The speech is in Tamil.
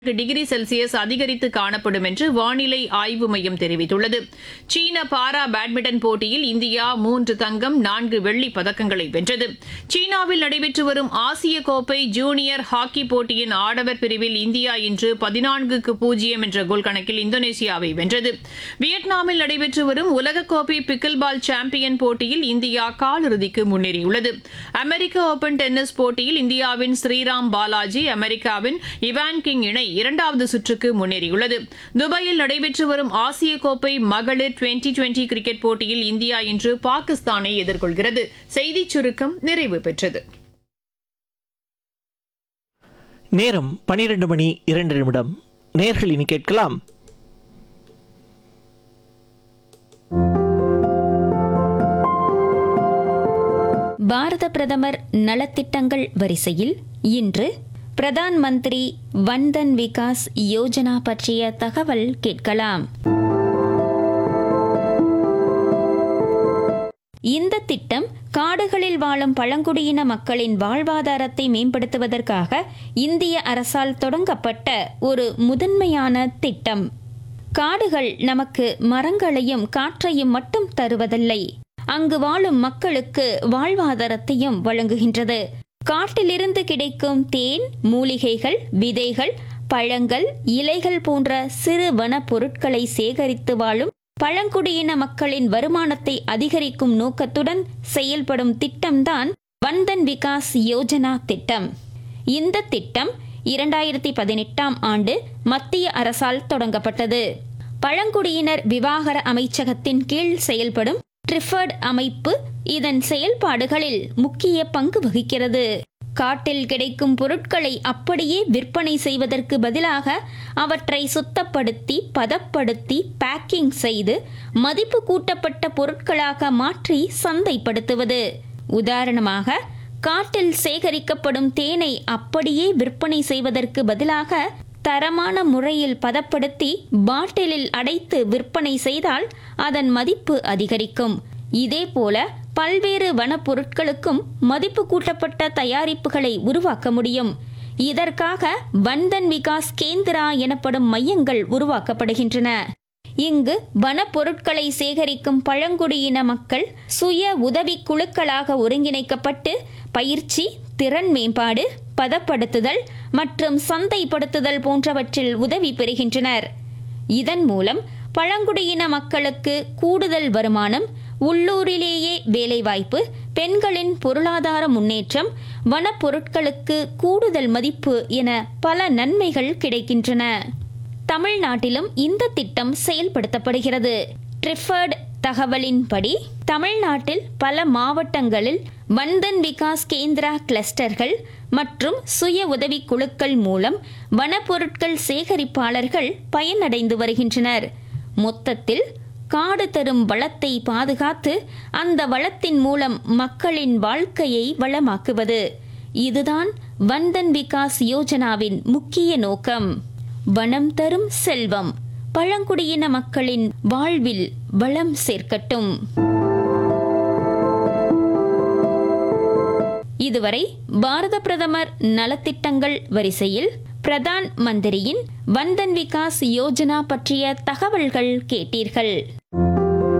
டிகிரி செல்சியஸ் அதிகரித்து காணப்படும் என்று வானிலை ஆய்வு மையம் தெரிவித்துள்ளது சீன பாரா பேட்மிண்டன் போட்டியில் இந்தியா மூன்று தங்கம் நான்கு வெள்ளிப் பதக்கங்களை வென்றது சீனாவில் நடைபெற்று வரும் ஆசிய கோப்பை ஜூனியர் ஹாக்கி போட்டியின் ஆடவர் பிரிவில் இந்தியா இன்று பதினான்குக்கு பூஜ்ஜியம் என்ற கோல் கணக்கில் இந்தோனேசியாவை வென்றது வியட்நாமில் நடைபெற்று வரும் உலகக்கோப்பை பிக்கில் பால் சாம்பியன் போட்டியில் இந்தியா காலிறுதிக்கு முன்னேறியுள்ளது அமெரிக்க ஓபன் டென்னிஸ் போட்டியில் இந்தியாவின் ஸ்ரீராம் பாலாஜி அமெரிக்காவின் இவான் கிங் இணை இரண்டாவது சுற்றுக்கு முன்னேறியுள்ளது துபாயில் நடைபெற்று வரும் ஆசிய கோப்பை மகளிர் டுவெண்டி டுவெண்டி கிரிக்கெட் போட்டியில் இந்தியா இன்று பாகிஸ்தானை எதிர்கொள்கிறது செய்திச் சுருக்கம் நிறைவு பெற்றது நேரம் பனிரெண்டு மணி இரண்டு நிமிடம் நேர்கள் இனி கேட்கலாம் பாரத பிரதமர் நலத்திட்டங்கள் வரிசையில் இன்று பிரதான் மந்திரி வன்தன் விகாஸ் யோஜனா பற்றிய தகவல் கேட்கலாம் இந்த திட்டம் காடுகளில் வாழும் பழங்குடியின மக்களின் வாழ்வாதாரத்தை மேம்படுத்துவதற்காக இந்திய அரசால் தொடங்கப்பட்ட ஒரு முதன்மையான திட்டம் காடுகள் நமக்கு மரங்களையும் காற்றையும் மட்டும் தருவதில்லை அங்கு வாழும் மக்களுக்கு வாழ்வாதாரத்தையும் வழங்குகின்றது காட்டிலிருந்து கிடைக்கும் தேன் மூலிகைகள் விதைகள் பழங்கள் இலைகள் போன்ற சிறு வனப் பொருட்களை சேகரித்து வாழும் பழங்குடியின மக்களின் வருமானத்தை அதிகரிக்கும் நோக்கத்துடன் செயல்படும் திட்டம்தான் வந்தன் விகாஸ் யோஜனா திட்டம் இந்த திட்டம் இரண்டாயிரத்தி பதினெட்டாம் ஆண்டு மத்திய அரசால் தொடங்கப்பட்டது பழங்குடியினர் விவாகர அமைச்சகத்தின் கீழ் செயல்படும் ட்ரிஃபர்ட் அமைப்பு இதன் செயல்பாடுகளில் முக்கிய பங்கு வகிக்கிறது காட்டில் கிடைக்கும் பொருட்களை அப்படியே விற்பனை செய்வதற்கு பதிலாக அவற்றை சுத்தப்படுத்தி பதப்படுத்தி பேக்கிங் செய்து மதிப்பு கூட்டப்பட்ட பொருட்களாக மாற்றி சந்தைப்படுத்துவது உதாரணமாக காட்டில் சேகரிக்கப்படும் தேனை அப்படியே விற்பனை செய்வதற்கு பதிலாக தரமான முறையில் பதப்படுத்தி பாட்டிலில் அடைத்து விற்பனை செய்தால் அதன் மதிப்பு அதிகரிக்கும் இதேபோல பல்வேறு வனப்பொருட்களுக்கும் மதிப்பு கூட்டப்பட்ட தயாரிப்புகளை உருவாக்க முடியும் இதற்காக வந்தன் விகாஸ் கேந்திரா எனப்படும் மையங்கள் உருவாக்கப்படுகின்றன இங்கு வனப்பொருட்களை சேகரிக்கும் பழங்குடியின மக்கள் சுய உதவி குழுக்களாக ஒருங்கிணைக்கப்பட்டு பயிற்சி திறன் மேம்பாடு பதப்படுத்துதல் மற்றும் சந்தைப்படுத்துதல் போன்றவற்றில் உதவி பெறுகின்றனர் இதன் மூலம் பழங்குடியின மக்களுக்கு கூடுதல் வருமானம் உள்ளூரிலேயே வேலைவாய்ப்பு பெண்களின் பொருளாதார முன்னேற்றம் வனப்பொருட்களுக்கு கூடுதல் மதிப்பு என பல நன்மைகள் கிடைக்கின்றன தமிழ்நாட்டிலும் இந்த திட்டம் செயல்படுத்தப்படுகிறது ட்ரிஃபர்ட் தகவலின்படி தமிழ்நாட்டில் பல மாவட்டங்களில் வந்தன் விகாஸ் கேந்திரா கிளஸ்டர்கள் மற்றும் சுய உதவி குழுக்கள் மூலம் வனப்பொருட்கள் சேகரிப்பாளர்கள் பயனடைந்து வருகின்றனர் மொத்தத்தில் காடு தரும் வளத்தை பாதுகாத்து அந்த வளத்தின் மூலம் மக்களின் வாழ்க்கையை வளமாக்குவது இதுதான் வந்தன் விகாஸ் யோஜனாவின் முக்கிய நோக்கம் வனம் தரும் செல்வம் பழங்குடியின மக்களின் வாழ்வில் வளம் சேர்க்கட்டும் இதுவரை பாரத பிரதமர் நலத்திட்டங்கள் வரிசையில் பிரதான் மந்திரியின் வந்தன் விகாஸ் யோஜனா பற்றிய தகவல்கள் கேட்டீர்கள்